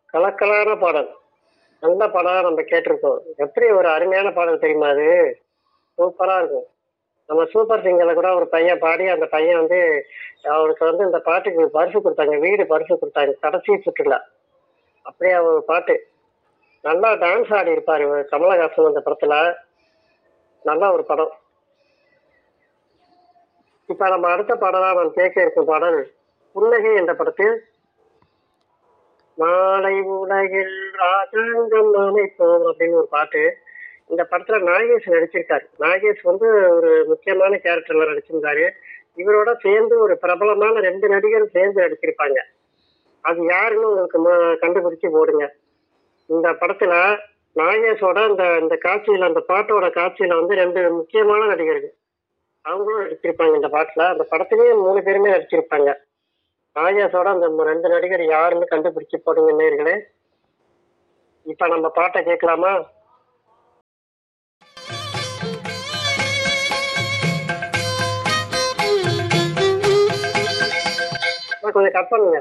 கலக்கலான பாடல் நல்ல பாடலா நம்ம கேட்டிருக்கோம் எப்படி ஒரு அருமையான பாடல் தெரியுமா அது சூப்பரா இருக்கும் நம்ம சூப்பர் சிங்கர்ல கூட ஒரு பையன் பாடி அந்த பையன் வந்து அவருக்கு வந்து இந்த பாட்டுக்கு பரிசு கொடுத்தாங்க வீடு பரிசு கொடுத்தாங்க கடைசி சுற்றுல அப்படியே ஒரு பாட்டு நல்லா டான்ஸ் ஆடி இருப்பாரு இவர் கமலஹாசன் அந்த படத்துல நல்ல ஒரு படம் இப்ப நம்ம அடுத்த பாடலா நான் கேட்க இருக்கும் பாடல் புன்னகை என்ற படத்தில் மாலை உலகில் ராஜாங்கம் அமைப்போம் அப்படின்னு ஒரு பாட்டு இந்த படத்துல நாகேஷ் நடிச்சிருக்காரு நாகேஷ் வந்து ஒரு முக்கியமான கேரக்டர்ல நடிச்சிருந்தாரு இவரோட சேர்ந்து ஒரு பிரபலமான ரெண்டு நடிகர் சேர்ந்து நடிச்சிருப்பாங்க அது யாருன்னு உங்களுக்கு ம- கண்டுபிடிச்சு போடுங்க இந்த படத்துல நாகேஷோட இந்த இந்த காட்சியில அந்த பாட்டோட காட்சியில வந்து ரெண்டு முக்கியமான நடிகர்கள் அவங்களும் நடிச்சிருப்பாங்க இந்த பாட்டுல அந்த படத்துலயே மூணு பேருமே நடிச்சிருப்பாங்க நாகேஷோட அந்த ம- ரெண்டு நடிகர் யாருன்னு கண்டுபிடிச்சு போடுங்க நேர்களே இப்ப நம்ம பாட்டை கேட்கலாமா அம்மா, கொஞ்சம் கட் பண்ணுங்க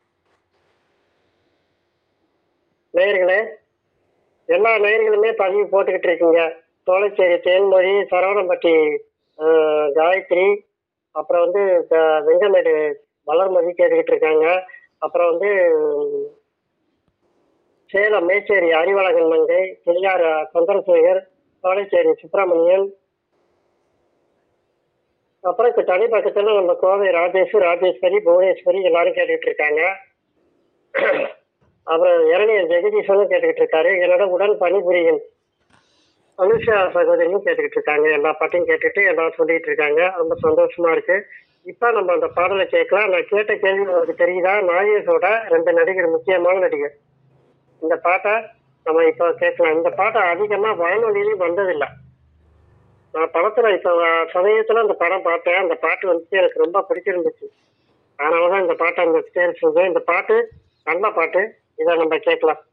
நேயர்களே எல்லா நேயர்களுமே பதிவு போட்டுக்கிட்டு இருக்கீங்க சோழச்சேரி தேன்மொழி சரவணம்பட்டி ஆஹ், காயத்ரி அப்புறம் வந்து க- வெங்கமேடு வளர்மதி கேட்டுக்கிட்டு இருக்காங்க அப்புறம் வந்து உம், சேலம் மேச்சேரி அறிவழகன் மங்கை பெரியார் சந்திரசேகர் சோழச்சேரி சுப்பிரமணியன் அப்புறம் இப்ப தனி பக்கத்துல நம்ம கோவை ராஜேஷ் ராஜேஸ்வரி புவனேஸ்வரி எல்லாரும் கேட்டுக்கிட்டு இருக்காங்க அப்புறம் இரணியன் ஜெகதீஷனும் கேட்டுக்கிட்டு இருக்காரு என்னோட உடன் பணிபுரியும் அனுஷா சகோதரியும் கேட்டுக்கிட்டு இருக்காங்க எல்லா பாட்டையும் கேட்டுட்டு எல்லாம் சொல்லிட்டு இருக்காங்க ரொம்ப சந்தோஷமா இருக்கு இப்ப நம்ம அந்த பாடலை கேட்கலாம் நான் கேட்ட கேள்வி உங்களுக்கு தெரியுதா நாகேஷோட ரெண்டு நடிகர் முக்கியமான நடிகர் இந்த பாட்டை நம்ம இப்போ கேட்கலாம் இந்த பாட்டை அதிகமா வானொலியிலையும் வந்ததில்லை நான் படத்துல இப்போ சமயத்துல அந்த படம் பார்த்தேன் அந்த பாட்டு வந்துட்டு எனக்கு ரொம்ப பிடிச்சிருந்துச்சு அதனாலதான் இந்த பாட்டை அந்த தேர்வு செஞ்சேன் இந்த பாட்டு நல்ல பாட்டு இதை நம்ம கேட்கலாம்